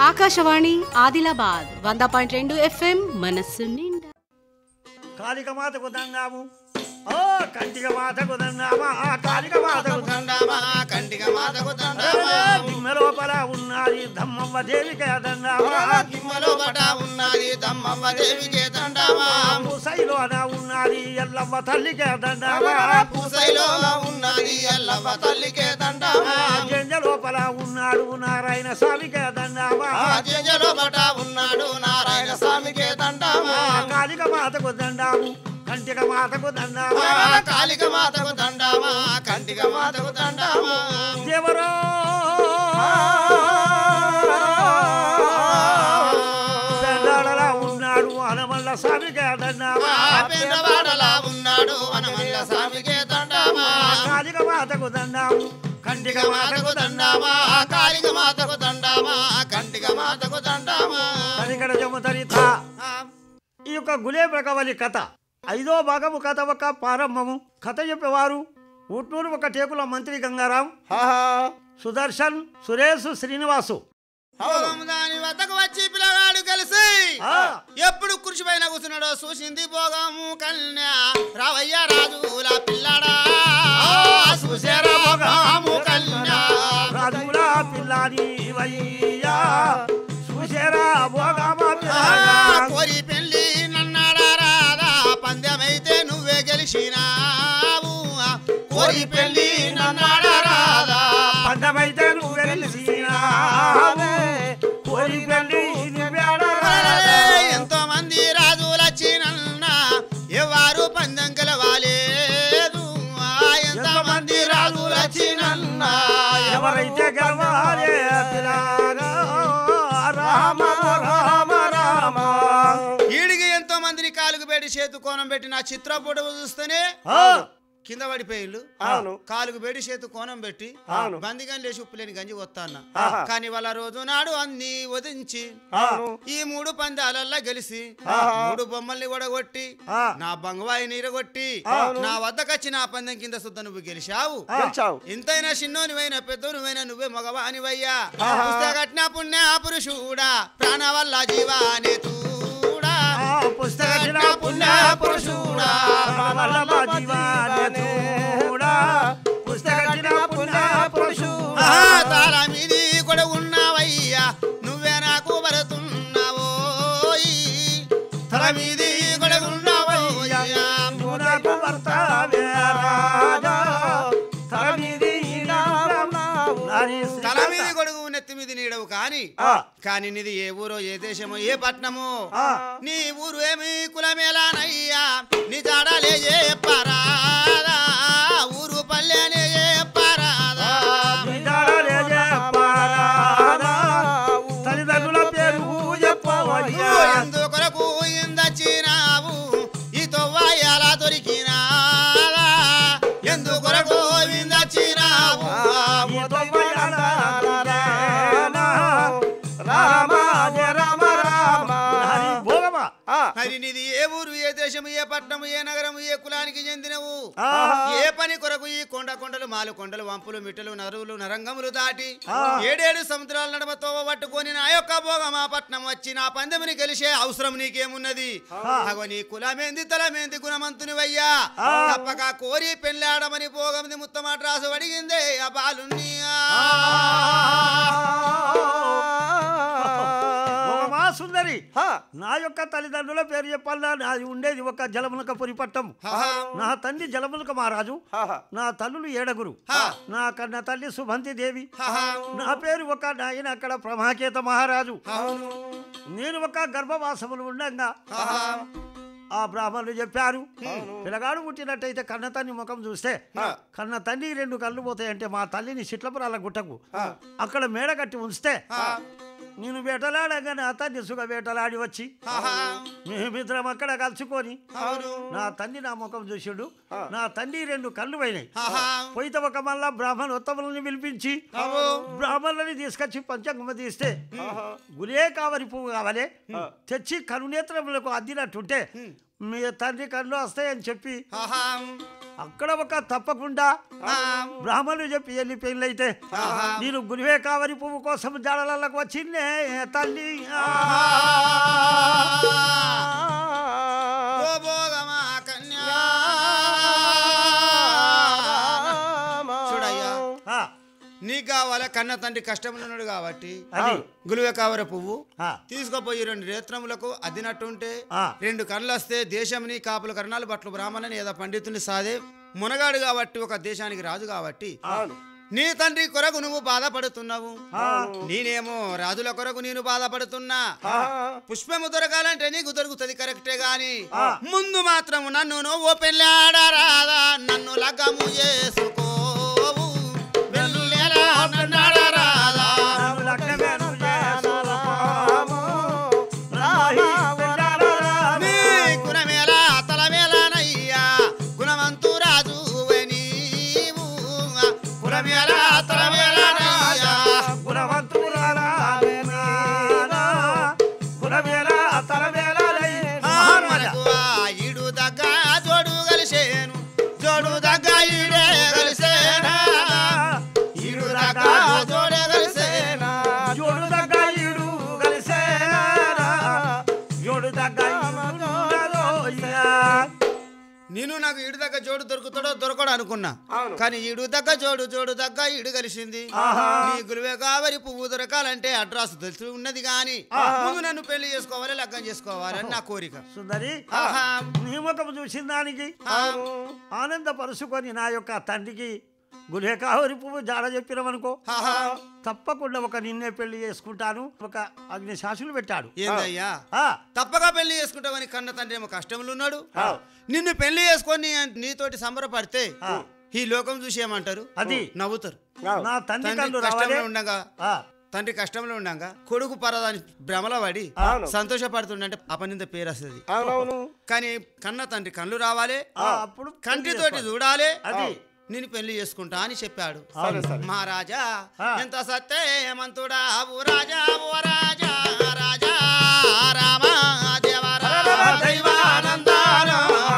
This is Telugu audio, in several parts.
ఆకాశవాణి ఆదిలాబాద్ వంద పాయింట్ రెండు ఎఫ్ఎం మనస్సు నిండా కాళిక మాతకు దండాము ఓ కంటిక మాతకు దండామా ఆ కాళిక మాతకు దండామా కంటిక మాతకు దండామా దిమ్మె లోపల ఉన్నది దమ్మవ్వ దేవిక దండామా గిమ్మలో బట ఉన్నది దమ్మవ్వ దేవికే దండామా ముసైలోన ఉన్నది ఎల్లవ్వ తల్లికే దండామా పూసైలో ఉన్నది ఎల్లవ్వ తల్లికే దండామా జంజ లోపల ఉన్నాడు నారాయణ స్వామికే దండామా జంజలో బట ఉన్నాడు నారాయణ స్వామికే దండామా కాళిక మాతకు దండాము కంటిక మాతకు దండామా కాళిక మాతకు దండామా కంటిక మాతకు దండామా దేవరో దండాడలా ఉన్నాడు అనమల్ల స్వామికే దండామా పెద్దవాడలా ఉన్నాడు వనమల్ల స్వామికే దండామా కాళిక మాతకు దండాము కంటిక కంటిక మాతకు మాతకు దండామా కాళిక మాతకు దండామా కంటిక మాతకు దండామా తనికడ జముతరిత ఈ యొక్క గులేబకవలి కథ ఐదో భాగము కథ ఒక ప్రారంభము కథ చెప్పేవారు ఊట్నూరు ఒక టేకుల మంత్రి గంగారాం సుదర్శన్ సురేష్ శ్రీనివాసు అవును దాని వద్దకు వచ్చి పిల్లగాడు కలిసి ఆ, ఎప్పుడు కృషి పైన కూర్చున్నాడో చూసింది భోగము కన్యా రావయ్య రాజుల పిల్లడా చూసారా భోగము కన్యా రాజుల పిల్లాని వయ్యా చూసేరా భోగామా ఆ, పిల్లగా. కోరి పెళ్లి నన్నాడా రాదా పందెమైతే నువ్వే గెలిచినావు కోరి పెళ్లి నన్నాడా రాదా పందమైతే నువ్వు వెలిసినావే. కోరి పెళ్లి నువ్వే ఆడరాదే. ఎంతో మంది రాజులు వచ్చినన్న ఎవరు పందెం గెలవాలేదు ఆ, ఎంతో మంది రాజులు వచ్చినన్న ఎవరైతే గెలవాలి పిల్లాగా రామ రామ రామ ఈడికి ఎంతో మందిని కాలుకు పెట్టి చేతు కోణం పెట్టి నా చిత్రపూట చూస్తేనే ఆ, కింద పడిపోయిళ్ళు అవును. కాలుకు పెట్టి చేతు కోణం పెట్టి అవును. బందిగాని లేచి ఉప్పులేని గంజి వస్తాన్న ఆహా. కానీ వాళ్ళ రోజు నాడు అన్ని వదించి అవును. ఈ మూడు పందాలల్లా గెలిచి ఆహా. మూడు బొమ్మల్ని కూడా ఆ, నా బంగవాయి నీరగొట్టి అవును. నా వద్దకొచ్చి నా పందెం కింద శుద్ధ నువ్వు గెలిచావు ఆ. ఇంతైనా చిన్నోనివైనా పెద్దోనివైనా నువ్వే మగవానివయ్యా ఆహా. పుస్తకట్న పుణ్య పురుషుడా ప్రాణ వల్ల జీవానే తూడా ఆ, పుస్తకటిన పుణ్య పురుషుడా వల్లభ జీవానూడా. పుస్తకటిన పుణ్య పురుషుడా. ఆహా, తాళ మీది కూడా ఉన్నావయ్యా నువ్వే నాకు పడుతున్నావో తల మీది కూడా ఉన్నావయ్యా మునకు భర్తవే రాజా. తలమీది ఈనాడు నారి తల మీది కొడుకు నెత్తి మీది నీడవు కాని ఆ. కానీ నీది ఏ ఊరో ఏ దేశమో ఏ పట్నమో ఆ. నీ ఊరు ఏమి కులమేలానయ్యా నీ జాడలే ఏ పరాదా ఊరు పల్లెనే ఏ పరాదా విధానాలే చెప్పరాదా. తల్లిదండ్రుల పేరు చెప్పవయ్యా నువ్వు ఎందుకొరకు ఇందచ్చినావు ఈ తొవ్వ ఎలా దొరికినాదా ఎందుకొరకు ఇందచ్చినావు ఈ తొంభైయాల రామ జయ రామ రామ హరి భోగమా మరి నీది ఏ ఊరు ఏ దేశము ఏ పట్టణము ఏ నగరము ఏ కులానికి చెందినవు ఆహా. ఏ పని కొరకు ఈ కొండ కొండలు మాలు కొండలు వంపులు మిట్టలు నరువులు నరంగములు దాటి ఆ. ఏడేడు సముద్రాల నడమ తోవ పట్టుకొని నా యొక్క భోగమా పట్నం వచ్చి నా పందెముని గెలిచే అవసరం నీకేమున్నది అగో నీ కులమేంది తలమేంది గుణమంతునివయ్యా ఆ. తప్పక కోరి పెళ్ళాడమని భోగంది ముత్తమాట రాసు అడిగిందే ఆ బాలుని భోగమా సుందరి నా యొక్క తల్లిదండ్రుల పేరు చెప్పాలా నాది ఉండేది ఒక జలమునక పురిపట్టం నా తండ్రి జలమునక మహారాజు నా తల్లులు ఏడగురు హా. నా కన్న తల్లి సుభంతి దేవి నా పేరు ఒక నాయన అక్కడ ప్రమాకేత మహారాజు నేను ఒక గర్భవాసములు ఉండగా ఆ బ్రాహ్మణులు చెప్పారు పిల్లగాడు పుట్టినట్టయితే కన్న తల్లి ముఖం చూస్తే కన్న తల్లి రెండు కళ్ళు పోతాయంటే మా తల్లిని చిట్లపురాల గుట్టకు అక్కడ మేడ కట్టి ఉంచితే నేను వేటలాడగా నా తల్లి సుఖ వేటలాడి వచ్చి మేమిద్దరం అక్కడ కలుసుకొని నా తండ్రి నా ముఖం చూసిండు నా తండ్రి రెండు కళ్ళు పోయినాయి పోయితే ఒక మళ్ళా బ్రాహ్మణ ఉత్తములని పిలిపించి బ్రాహ్మణులని తీసుకొచ్చి పంచంగమ తీస్తే గులే కావరి పువ్వు కావాలి తెచ్చి కనునేత్రములకు అద్దినట్టుంటే మీ తండ్రి కళ్ళు వస్తాయని చెప్పి ఆహా అక్కడ ఒక తప్పకుండా ఆ. బ్రాహ్మణులు చెప్పి వెళ్ళి పెళ్ళైతే నేను గురివే కావరి పువ్వు కోసం జాడలకు వచ్చిందే తల్లి ఆ. ఓ భోగమా కన్యా చూడయ్యా ఆ, నీకు కావాలా కన్న తండ్రి కష్టంలో ఉన్నాడు కాబట్టి అది గులువే కావర పువ్వు ఆ, తీసుకుపోయి రెండు నేత్రములకు అద్దినట్టుంటే ఆ. రెండు కళ్ళు వస్తే దేశంని కాపుల కరణాలు బట్లు బ్రాహ్మణని ఏదో పండితుని సాదే మునగాడు కాబట్టి ఒక దేశానికి రాజు కాబట్టి నీ తండ్రి కొరకు నువ్వు బాధపడుతున్నావు నేనేమో రాజుల కొరకు నేను బాధపడుతున్నా పుష్పము దొరకాలంటే నీకు దొరుకుతుంది కరెక్టే గాని ముందు మాత్రం నన్ను నువ్వు పెళ్ళాడరాదా నన్ను లగ్గము చేసుకోవు వెళ్ళేలా నన్నాడరాదా నన్ను లగ్నమేను చేసుకోము. రాయి పెళ్ళాడరా. నీ గుణమేళ తలమేళనయ్యా గుణవంతు రాజు నీవు గుణమేళ తలమేళనయ్యా గుణవంతురాలా నేనానా. గుణమేల తలమేలలై. ఆ మహారాజా. మనకు ఆ ఈడు దగ్గ జోడు కలిసేను జోడు దగ్గ ఈడే కలిసేనా ఈడు దగ్గ జోడే కలిసేనా జోడు దగ్గ ఈడు కలిసేనా. జోడు దగ్గ ఈడు కలిసేనా. నేను నాకు ఈడు దగ్గర జోడు దొరుకుతాడో దొరకడు అనుకున్నా కానీ ఈడు దగ్గర జోడు జోడు దగ్గర ఈడు కలిసింది నీ గురువే కావరి పువ్వు దొరకాలంటే అడ్రస్ తెలిసి ఉన్నది గాని ముందు నన్ను పెళ్లి చేసుకోవాలి లగ్గం చేసుకోవాలి అని నా కోరిక సుందరి ఆహా. నియమకం చూసిన దానికి ఆనందపరుచుకొని నా యొక్క తండ్రికి గులేకావరి పువ్వు జాడ చెప్పినామనుకో ఆహా. తప్పకుండా ఒక నిన్నే పెళ్లి చేసుకుంటాను ఒక అగ్ని శాసులు పెట్టాడు ఏందయ్యా ఆ, తప్పక పెళ్లి చేసుకుంటామని కన్న తండ్రి ఏమో కష్టంలో ఉన్నాడు నిన్ను పెళ్లి చేసుకొని నీతోటి సంబరపడితే ఆ. ఈ లోకం చూసి ఏమంటారు అది. నవ్వుతారు నా తండ్రి తండ్రి కళ్ళు కష్టంలో రావాలి ఉండగా ఆ, తండ్రి కష్టంలో ఉండగా కొడుకు పరదాని భ్రమలో పడి సంతోషపడుతుండంటే అపనింద పేరు వస్తుంది అవునవును కానీ కన్న తండ్రి కళ్ళు రావాలి ఆ, అప్పుడు కంటితోటి చూడాలి అది. నేను పెళ్లి చేసుకుంటా అని చెప్పాడు సరే సరే మహారాజా ఆ. ఎంత సత్యమంతుడా ఓ రాజా ఓ రాజా రాజా రామా దేవరా దైవానందాన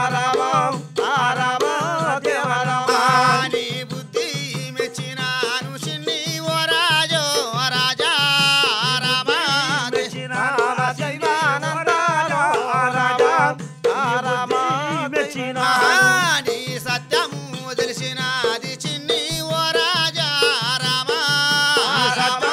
నీ బుద్ధి మెచ్చినాను చిన్ని ఓ రాజో రాజా రామా దే- ఆ, నీ సత్యము తెలిసినది చిన్ని ఓ రాజా రామా రామా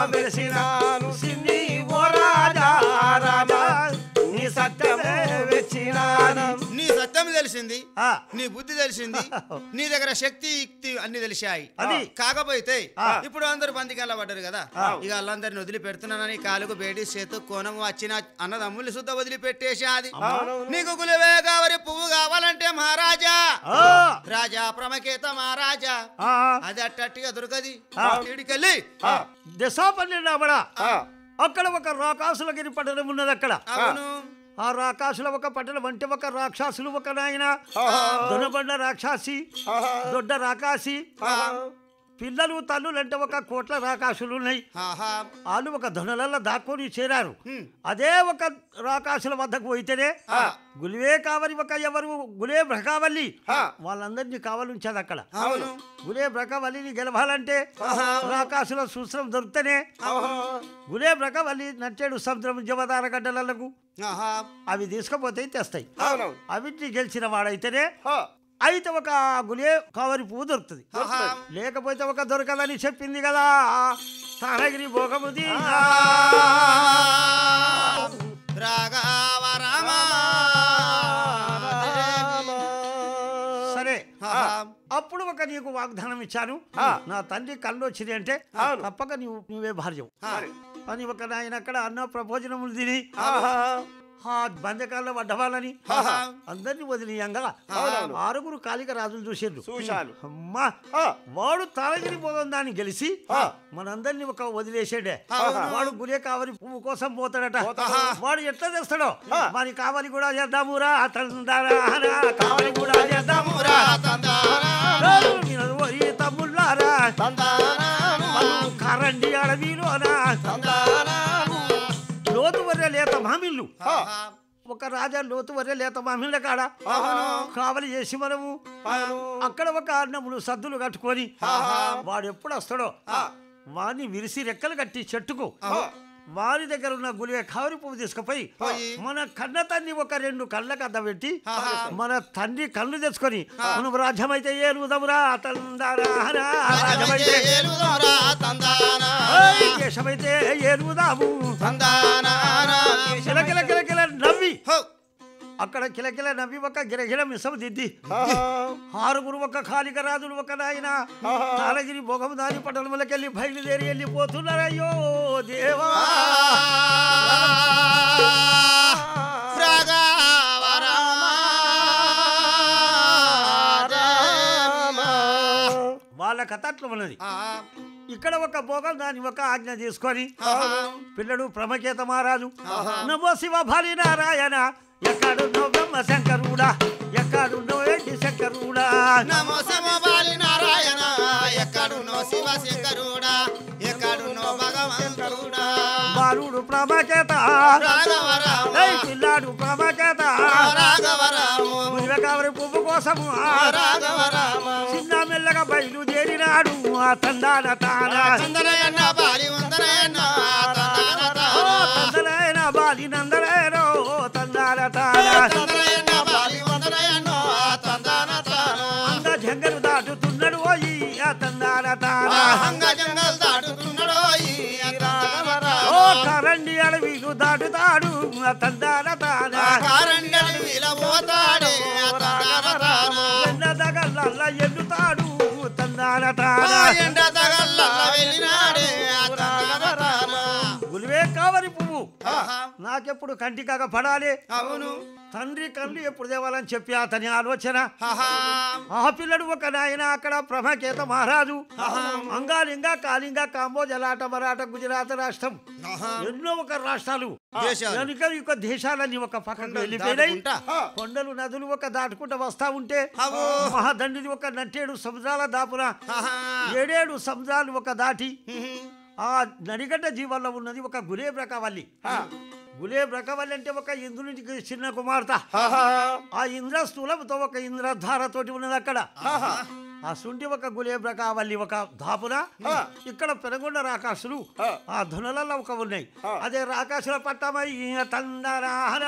నీ సత్యం తెలిసింది ఆ. నీ బుద్ధి తెలిసింది నీ దగ్గర శక్తి యుక్తి అన్ని తెలిసాయి అది. కాకపోతే ఆ. ఇప్పుడు అందరు బంతికెళ్ళ పడ్డారు కదా ఇక వాళ్ళందరిని వదిలిపెడుతున్నానని కాలుకు బేడి చేతు కోణము వచ్చిన అన్నదమ్ములు శుద్ధ వదిలిపెట్టేసి అది నీకు గులివే కావరి పువ్వు కావాలంటే మహారాజా ఆ, రాజా ప్రమకేత మహారాజా ఆ, అది అట్టట్టుగా దొరకది ఆ. ఇడికెళ్ళి దశాపల్లి రాబడా అక్కడ ఒక రాకాసులగిరి పట్టణం ఉన్నది అక్కడ అవును ఆ రాకాసుల ఒక పట్టణం అంటే ఒక రాక్షసులు ఒక నాయన దొనబండ రాక్షసి దొడ్డ రాకాసి పిల్లలు తల్లులు అంటే ఒక కోట్ల రాకాసులు ఉన్నాయి ఆహా వాళ్ళు ఒక ధనులలో దాక్కొని చేరారు హ్మ్. అదే ఒక రాకాసుల వద్దకు పోయితేనే గులివే కావలి ఒక ఎవరు గులే బ్రకావల్లి వాళ్ళందరినీ కావాలించేది అక్కడ అవును గులే బ్రకావల్లిని గెలవాలంటే రాకాసుల సూత్రం దొరికితేనే గులే బ్రకావల్లి నచ్చాడు సముద్రం జమదార గడ్డలకు ఆహా అవి తీసుకపోతే తెస్తాయి అవునవును అవిటిని గెలిచిన వాడైతేనే అయితే ఒక గులే కావరి పువ్వు దొరుకుతుంది ఆహా. లేకపోతే ఒక దొరకదని చెప్పింది కదా తానగిరి భోగముది రాఘవ రామ సరే ఆహా. అప్పుడు ఒక నీకు వాగ్దానం ఇచ్చాను నా తండ్రి కళ్ళు వచ్చింది అంటే తప్పక నీవు నువ్వే భార్యవు అని ఒక నాయన అక్కడ అన్న ప్రపోజనములు తిని ఆ బంధకాల్లో పడ్డవాళ్ళని అందరిని వదిలియంగా ఆరుగురు కాలిక రాజులు చూసిండ్రు చూశాను. అమ్మా వాడు తాళగిరి పోదాం దాన్ని గెలిచి మనందరినీ ఒక వదిలేసాడే వాడు గులే కావలి పువ్వు కోసం పోతాడట వాడు ఎట్లా చేస్తాడో మరి కావలి కూడా చేద్దామురా తందారా కావలి కూడా చేద్దామురా ఓరి తమ్ముళ్ళారా వాళ్ళు కరండి అడవిలోనా లోతు వర్ర లేత మామిళ్ళు ఒక రాజా లోతు వరే లేత మామిళ్ళ కాడ కావలి చేసి మనము అక్కడ ఒక అన్నములు సద్దులు కట్టుకొని వాడు ఎప్పుడు వస్తాడో వాడిని విరిసి రెక్కలు కట్టి చెట్టుకు వారి దగ్గర ఉన్న గులిగ కావరి పువ్వు తీసుకుపోయి మన కన్న తండ్రి ఒక రెండు కళ్ళకు అద్దం పెట్టి మన తండ్రి కళ్ళు తెచ్చుకొని మనం రాజ్యమైతే ఏలుదమురా తందారా రాజ్యమైతే ఏలుదోరా తందానా, ఏయ్, దేశమైతే ఏలుదాము తందానా. కిలకిల కిలకిల నవ్వి హో, అక్కడ కిలకిల నవ్వి ఒక గిరగిల మిసం దిద్ది ఆరుగురు ఒక కాలిక రాజులు ఒక నాయన తారగిరి భోగం దాని పట్టణములకెళ్ళి బయలుదేరి వెళ్ళిపోతున్నారయ్యో దేవా వాళ్ళ కథ అట్లా ఉన్నది ఇక్కడ ఒక భోగం దాని ఒక ఆజ్ఞ తీసుకొని పిల్లడు ప్రమకేత మహారాజు నమో శివ భారీ నారాయణ ఎక్కడున్నో బ్రహ్మ శంకరుడా ఎక్కడున్నో ఎండి శంకరుడా నమో శివ బాలి నారాయణ ఎక్కడున్నో శివ శంకరుడా ఎక్కడున్నో భగవంతుడా బాలుడు ప్రమకేత రాఘవ రామ ఏయ్ పిల్లాడు ప్రమకేత రాఘవ రామ కావరి పువ్వు కోసము రాఘవ రామ చిన్న మెల్లగా బయలుదేరినాడు ఆ తందాన తాన చందనయన్న బాలి వందనయన్న తందాన ఓ తాన. తందనైన బాలి నందనైనో తందాన తాన చందనయన్న బాలి వందనయన్న తందాన తాన. అంద జంగలు దాటుతున్నాడు ఓయి ఆ తందాన తాన హంగ జంగల్ దాటుతున్నాడో ఈ తందాన ఓ తాన. కరండి అడవిలు దాటుతాడు ఆ తందాన తాన కారండలు ఇలా పోతాడే తందాన తాన. ఎండ దగల్ల ఎన్నుతాడు తందాన తాన ఆ ఎండ తగల్ల వెళ్ళినాడే తందాన తాన. గులివే కావరి పువ్వు ఆహా, నాకెప్పుడు కంటి కాక పడాలి అవును తండ్రి కళ్ళు ఎప్పుడు తేవాలని చెప్పి అతని ఆలోచన ఆహా, ఆ పిల్లడు ఒక నాయన అక్కడ ప్రభకేత మహారాజు అంగాలింగ కాలింగ కాంబోజలాట మరాఠ గుజరాత్ రాష్ట్రం ఆహా. ఎన్నో ఒక రాష్ట్రాలు దేశాలు. వెనుక ఒక దేశాలన్నీ ఒక పక్కన వెళ్ళిపోయినాయి దాటుకుంటా. కొండలు నదులు ఒక దాటుకుంటూ వస్తా ఉంటే అవో. మహాదండిది ఒక నట్టేడు సముద్రాల దాపున ఆహా. ఏడేడు సముద్రాలు ఒక దాటి ఉహు. ఆ నడిగడ్డ జీవంలో ఉన్నది ఒక గులేబ్ రకవల్లి గులేబ్ రకవల్లి అంటే ఒక ఇంద్రునికి చిన్న కుమార్తె ఆ ఇంద్ర స్థూలంతో ఒక ఇంద్రధారతోటి ఉన్నది అక్కడ ఆ శుంఠి ఒక గులేబ్ రకావల్లి ఒక దాపున ఇక్కడ పెనగొండ రాకాసులు ఆ ధనులలో ఒక ఉన్నాయి అదే రాకాసుల పట్టమై తందరాహన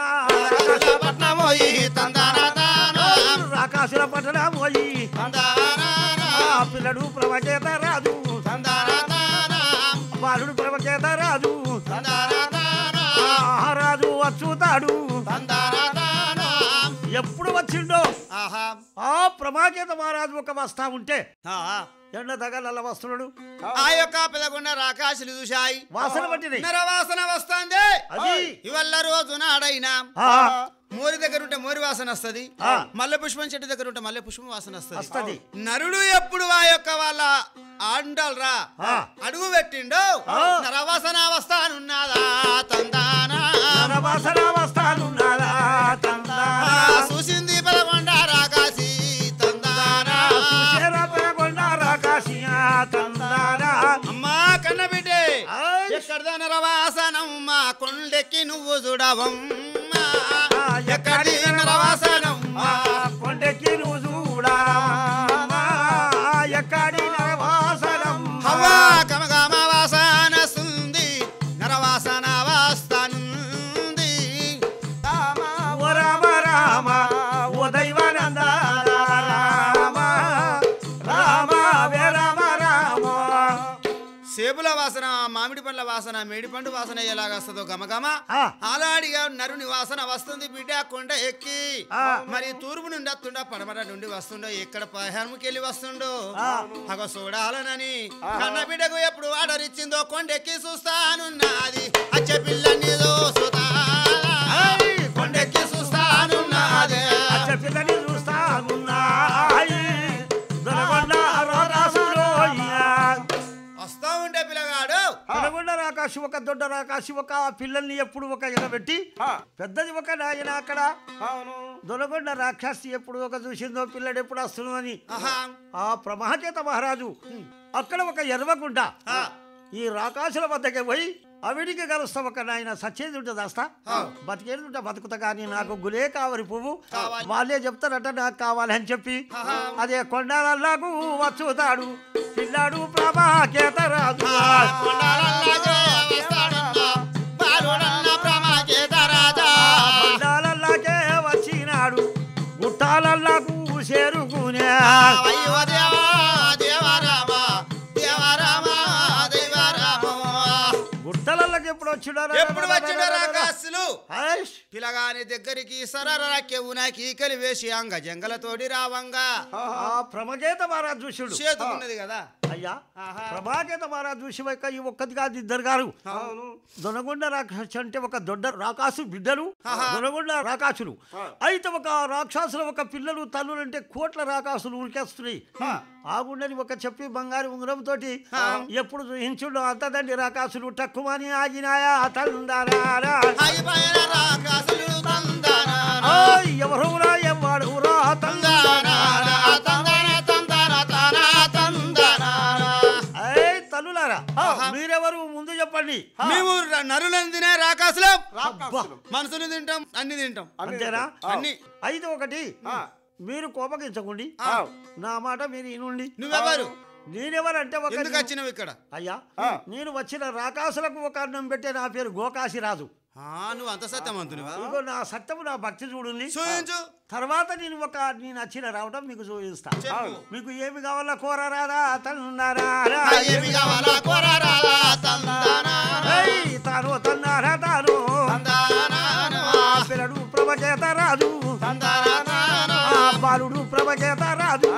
పట్నమో ఈ తందాన తాన. రాకాసుల పట్టణం పోయి తందాన ఆ పిల్లడు ప్రవచేత రాజు తందాన తాన. బాలుడు ప్రవచేత రాజు తందాన తాన. ఆ రాజు వచ్చుతాడు తందాన తాన. ఎప్పుడు వచ్చిండో ఆహా. ఆ ప్రమాకేత మహారాజు ఒక వస్తా ఉంటే ఆ. ఎండ దగ్గర వస్తున్నాడు ఆ యొక్క పిల్లగుండ రాకాశులు చూశాయి వాసన పట్టింది నరవాసన వస్తుంది అది ఇవల్ల రోజు నాడైనా ఆ, మోరి దగ్గర ఉంటే మోరి వాసన వస్తది ఆ. మల్లె పుష్పం చెట్టు దగ్గర ఉంటే మల్లె పుష్పం వాసన వస్తది వస్తది నరుడు ఎప్పుడు ఆ యొక్క వాళ్ళ ఆండల్రా ఆ. అడుగు పెట్టిండో ఆ. నరవాసన వస్తానున్నదా తందానా నర వాసన వస్తానున్నారా తందానా. ఆ, చూసింది పదకొండ రాకాసి తందానా చూసేరా పెరగొండ రాకాసియా తందానా. అమ్మా కన్నబిడ్డే ఆయ్. ఎక్కడదా నరవాసనం మా కొండెక్కి నువ్వు చూడవమ్మా ఆ, ఎక్కడి నరవాసనం ఆ, కొండెక్కి నువ్వు చూడా ఎక్కడి నరవాసనం హవా కమగమ వాసన వస్తుంది నరవాసన వస్తానుంది ఓ రామ రామ ఓ దైవానంద రామ రామ వే రామ రామ సేబుల వాసన మామిడి పండ్ల వాసన మేడి పండు వాసన ఎలాగ వస్తుందో గమగమ ఆ. అలాడిగా నరుని వాసన వస్తుంది బిడ్డ కొండ ఎక్కి ఆ. మరి తూర్పు నుండి వస్తుండో పడమర నుండి వస్తుండో ఎక్కడ పహారముకి వెళ్ళి వస్తుండో ఆ. అగ చూడాలనని కన్న బిడ్డకు ఎప్పుడు ఆర్డర్ ఇచ్చిందో కొండెక్కి చూస్తానున్నది అచ్చ పిల్లని చూస్తా ఆయ్. కొండెక్కి చూస్తానున్నది అచ్చ పిల్లని చూస్తానున్నాయి దొరగొండ రాకాశులోయ. వస్తా ఉండే పిల్లగాడు దొరగొండ రాకాశి ఒక దొడ్డ రాకాశి ఒక ఆ పిల్లల్ని ఎప్పుడు ఒక ఎగబెట్టి పెద్దది ఒక నాయన అక్కడ దొరగొండ రాక్షసి ఎప్పుడు ఒక చూసిందో పిల్లడు ఎప్పుడు వస్తుందని ఆహా ఆ ప్రమహచేత మహారాజు అక్కడ ఒక ఎర్వగుంట ఆ. ఈ రాకాసుల వద్దకి పోయి అవిడికి కలుస్తా ఒక నాయన సచ్చేది ఉంటుంది అస్తా బతికేది ఉంటే బతుకుతా కానీ నాకు గులే కావరి పువ్వు వాళ్ళే చెప్తారట నాకు కావాలి అని చెప్పి అదే కొండలకు వచ్చుతాడు పిల్లాడు ప్రభాకేత రాజు కొండాలకే వచ్చినాడు గుట్టాలకు చేరుకునే గుట్టలకి ఎప్పుడు వచ్చినారు ఎప్పుడు వచ్చిండో రాకాసులు హైష్. పిలగాని దగ్గరికి సరరకెవునాకి ఈకలి వేసి అంగ జంగలతోటి రావంగా ఆ ప్రమగేత మహారాజ్ చూసుడు చేతుకున్నది కదా అయ్యా ఆహా. ప్రభాకేత మహారాజ్ చూసి యొక్క ఈ ఒక్కది కాదు ఇద్దరు గారు దొనగొండ రాక్షసు అంటే ఒక దొడ్డ రాకాసు బిడ్డలు దొనగొండ రాకాసులు అయితే ఒక రాక్షసుల ఒక పిల్లలు తల్లులు అంటే కోట్ల రాకాసులు ఉరికేస్తున్నాయి ఆగుండని ఒక చెప్పి బంగారు ఉంగరం తోటి ఎప్పుడు చూhinచుడు అంతదండి రాకాసులు టక్కుమని ఆగినాయా తందరారా అయిపోయిన రాకాసులు తందనారా. ఓయ్ ఎవరురా ఎవడురా తందరారా తందన తందన తన తందనారా. ఏయ్ తల్లులారా మీరెవరు ముందు చెప్పండి మేము ర- నరులను తినే రాకాసులం రాకాసులు. మనుషులు తింటాం అన్ని తింటాం అంతేనా అన్ని అయితే ఒకటి మీరు కోపగించకండి ఆ. నా మాట మీరు ఇనుండి నువ్వెవరు నేనెవరంటే ఒక ఎందుకు వచ్చినావు ఇక్కడ అయ్యా నేను వచ్చిన రాకాసులకు ఒక అన్నం పెట్టే నా పేరు గోకాశి రాజు ఆ, నువ్వు అంత సత్యవంతునివా ఇదిగో నా సత్యము నా భక్తి చూడండి చూయించు తర్వాత నేను ఒక నేను వచ్చిన రావటం మీకు చూపిస్తా చెప్పు. మీకు ఏమి కావాలా కోరరాదా తన్నారా ఆ, ఏమి కావాలా కోరరాదా తందనారా. తాను తన్నారా తాను తందనారా. ఆ పిల్లడు ప్రభచేత రాజు తందనారా. ఆ బాలుడు ప్రభచేత రాజు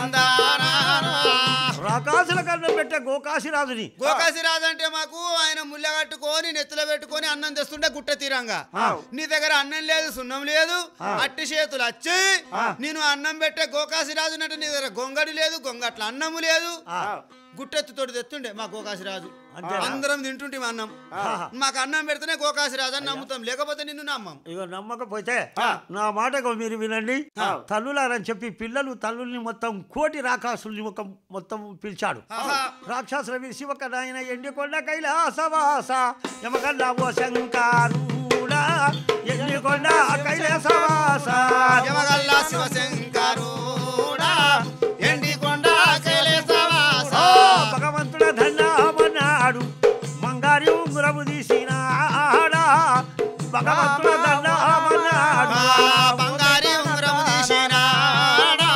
తందనారా. రాకాసుల కన్నం పెట్టే గోకాశి రాజుని గోకాశి రాజంటే మాకు ఆయన ముళ్ళ కట్టుకొని నెత్తిలో పెట్టుకొని అన్నం తెస్తుంటే గుట్ట తీరంగా నీ దగ్గర అన్నం లేదు సున్నం లేదు అట్టి చేతులు వచ్చి నేను అన్నం పెట్టే గోకాశి రాజు అంటే నీ దగ్గర గొంగడి లేదు గొంగట్ల అన్నము లేదు గుట్టెత్తుతోటి తెస్తుండే మా గోకాశి రాజు అంతేనా? అందరం తింటుంటే అన్నం మాకు అన్నం పెడితేనే గోకాశి రాజు అని నమ్ముతాం లేకపోతే నిన్ను నమ్మం ఇక నమ్మకపోతే నా మాటకు మీరు వినండి తల్లులారని చెప్పి పిల్లలు తల్లుల్ని మొత్తం కోటి రాకాసుల్ని ఒక మొత్తం పిలిచాడు ఆహా. రాక్షసుల విసి ఒక నాయన ఎండికొండ కైలాసవాస యమకల్లా ఓ శంకారుడా ఎండికొండ కైలాసవాస యమగల్లా శివశంకరుడా ఎండికొండ కైలాసవాస. ఓ భగవంతుడ ధన్నామన్నాడు మంగారి ఉంగురము తీసినాడా భగవంతుడ ధన్నామన్నాడు ఆ బంగారి ఉంగరము తీసినాడా.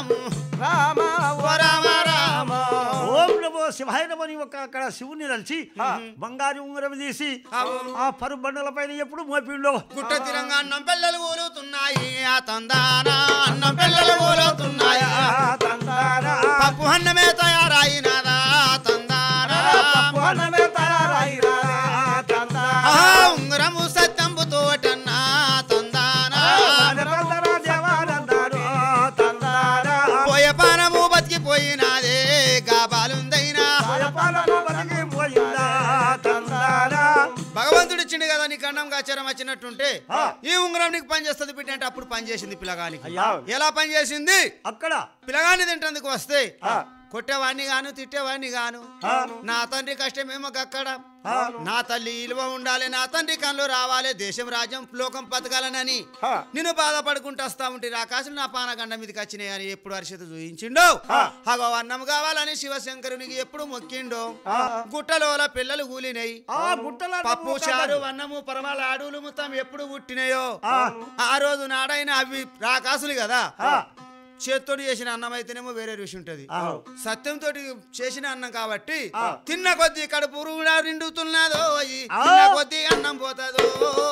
ఓ రామ రామ. ఓం నమో శివాయ నమని ఒక అక్కడ శివుని నలిచి బంగారు ఉంగరం తీసి ఆ పరు బండల పైన ఎప్పుడు మోపిండో గుట్ట తిరంగా అన్నం పిల్లలు ఊలుతున్నాయి ఆ తందానా అన్నం పిల్లలు ఊలుతున్నాయి ఆ తందారా, పప్పు అన్నమే తయారైనదా తందానా పప్పువనమే తయారైరా, తందారా. ఆ ఉంగరము సత్యంబు తోటన్నా తందానా తందరా దేవానందారు, తందారా. పోయే పానము బతికిపోయినాదే గాబాలుందైనా పాలపాలను బతికిపోయిందా, తందారా. భగవంతుడు ఇచ్చిండు కదా నీకు అన్నం గాచారం వచ్చినట్టుంటే ఆ. ఈ ఉంగరం నీకు పని చేస్తుంది బిడ్డ అంటే అప్పుడు పని చేసింది పిల్లగానికి అయ్యా. ఎలా పని చేసింది అక్కడ పిల్లగాన్ని తింటందుకు వస్తే కొట్టేవాడిని గాను తిట్టేవాడిని గాను ఆ. నా తండ్రి కష్టమేమో గక్కడ ఆ. నా తల్లి ఇలువ ఉండాలి నా తండ్రి కళ్ళు రావాలి దేశం రాజ్యం లోకం బతకాలనని నేను బాధపడుకుంటూ వస్తా ఉంటే ఆకాశం నా పానగండ మీదకి వచ్చినాయి అని ఎప్పుడు అరిషత చూయించిండో అగో అన్నం కావాలని శివశంకరునికి ఎప్పుడు మొక్కిండో గుట్టలోల పిల్లలు కూలినాయి ఆ గుట్టల పప్పు చారు అన్నము పరమాల అడవులు మొత్తం ఎప్పుడు పుట్టినాయో ఆ రోజు నాడైన అవి రాకాసులు కదా చేత్తోటి చేసిన అన్నం అయితేనేమో వేరే రుచి ఉంటది సత్యంతో చేసిన అన్నం కాబట్టి తిన్న కొద్దీ కడుపు కూడా నిండుతున్నదో తిన్న కొద్దీ అన్నం పోతుందో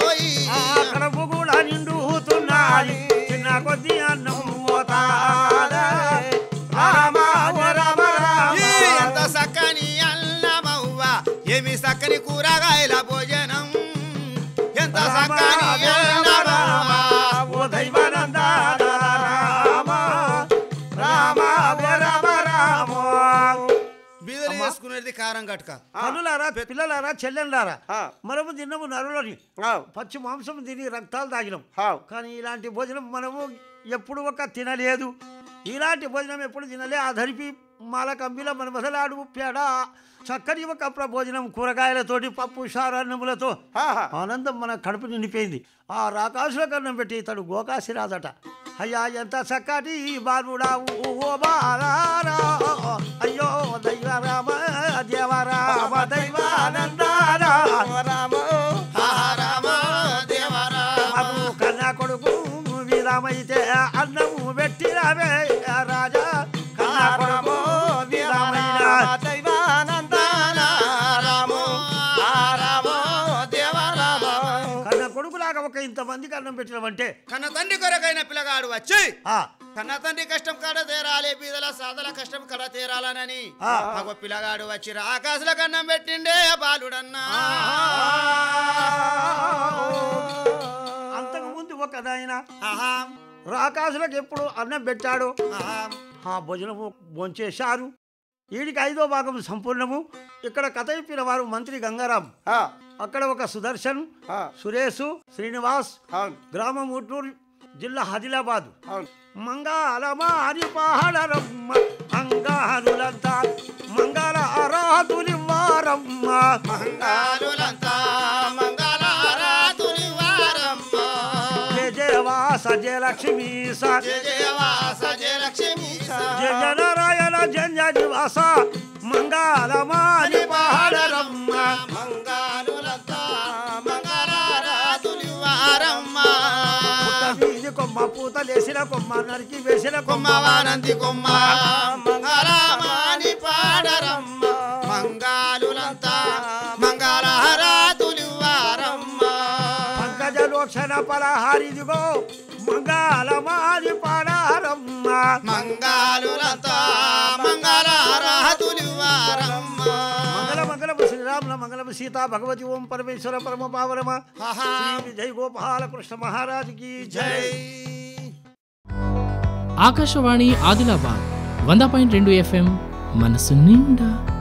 కడుపు కూడా నిండుతున్నది చిన్న కొద్ది అన్నం పోతాదా. రామ ఓ రామ రామ. ఎంత సక్కని అన్నమవ్వ ఏమి సక్కని కూరగాయల భోజనం ఎంత సక్కని అన్నమవ్వ ఓ దైవానంద రామ రామ ఓ రామ రామ బీదలు వేసుకునేది కారం గట్క తల్లులారా పిల్లలారా చెల్లెళ్ళారా మనము తిన్నము నరులని పచ్చి మాంసం తిని రక్తాలు తాగినాం కానీ ఇలాంటి భోజనం మనము ఎప్పుడు ఒక తినలేదు ఇలాంటి భోజనం ఎప్పుడు తినలే ఆ ధరిపి మాల కంబిల మన మొదలాడు పేడ చక్కని ఒక భోజనం కూరగాయలతోటి పప్పు షారన్నములతో ఆహా. ఆనందం మన కడుపు నిండిపోయింది ఆ రాకాసుల కన్నం పెట్టి ఇతడు గోకాసి రాదట అయ్యా ఎంత చక్కటి బాలుడా ఓ బాలారా అయ్యో దైవరామ దేవరామ దైవానందారా బాబు కన్నా కొడుకు వీరామైతే అన్నము పెట్టిరావే రాజా కన్నా కొడుకు వీరామైన కన్న కొడుకులాగా ఒక ఇంతమందికి అన్నం పెట్టినవంటే కన్న తండ్రి కొరకైన పిల్లగాడు వచ్చి ఆ కన్న తండ్రి కష్టం కడ తీరాలి బీదల సాదల కష్టం కడ తీరాలనని ఆ. ఒక పిల్లగాడు వచ్చి ఆకాశల కన్నం పెట్టిండే ఆ బాలుడన్నా అంతకు ముందు ఒక నాయన ఆహా, రాకాసులకు ఎప్పుడు అన్నం పెట్టాడు ఆహా. ఆ భోజనము భోంచేశారు వీడికి ఐదో భాగం సంపూర్ణము ఇక్కడ కథ చెప్పిన వారు మంత్రి గంగారాం అక్కడ ఒక సుదర్శన్ సురేషు శ్రీనివాస్ గ్రామం ఉట్నూరు జిల్లా ఆదిలాబాద్ మంగాళమారి పహాడరమ్మ అంగారులంతా మంగళ ఆరాధులివ్వారమ్మ మంగారులంతా మంగళారాతుని వారమ్మ. జయ జయవాస జయలక్ష్మీ స జయ జయవాస జయ లక్ష్మీ స. జయ జనరాయణ జయ నివాస మంగళమారి పహాడరమ్మ మంగారులంతా మంగళారాతుని వారమ్మ. పుట్ట వీధి కొమ్మ పూతలేసిన కొమ్మ నరికి వేసిన కొమ్మ కొమ్మవానంది కొమ్మ మంగళమాని పాడరమ్మ మంగాలులంతా మంగళహారాతులు వారమ్మ పంకజ లోక్షణ పలహారిదిగో మంగళమారి పడారమ్మ మంగాలులంతా మంగళహారాతులు వారమ్మ మంగళ మంగళం శ్రీరాముల మంగళం సీతా భగవతి ఓం పరమేశ్వర పరమ పావనమ ఆహా. శ్రీ జై గోపాల కృష్ణ మహారాజుకి జై జై ఆకాశవాణి ఆదిలాబాద్ వంద పాయింట్ రెండు ఎఫ్ఎం మనసు నిండా